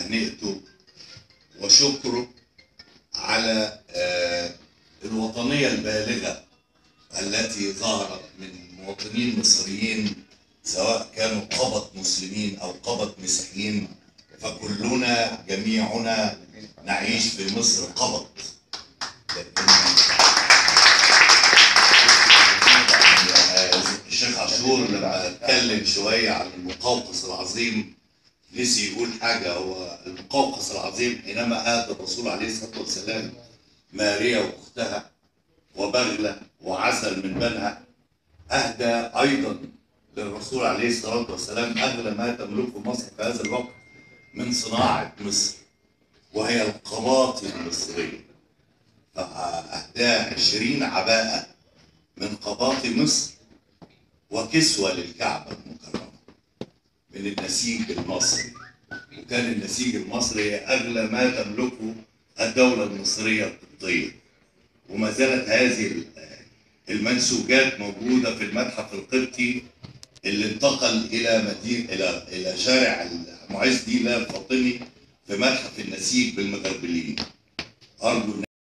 تهنئته وشكره على آه، الوطنية البالغة التي ظهرت من مواطنين مصريين سواء كانوا قبط مسلمين أو قبط مسيحيين فكلنا جميعنا نعيش في مصر قبط لكن الشيخ عاشور لما اتكلم شويه عن المقوقس العظيم نسي يقول حاجه هو المقوقس العظيم حينما اتى الرسول عليه الصلاه والسلام ماريا واختها وبغله وعسل من بنها اهدى ايضا للرسول عليه الصلاه والسلام اغلى ما تملكه مصر في هذا الوقت من صناعه مصر وهي القباطي المصريه فاهداه 20 عباءه من قباطي مصر وكسوة للكعبة المكرمة من النسيج المصري وكان النسيج المصري هي أغلى ما تملكه الدولة المصرية القبطية وما زالت هذه المنسوجات موجودة في المتحف القبطي اللي انتقل إلى مدينة إلى إلى شارع معز ديلا الفاطمي في متحف النسيج بالمغربلين أرجو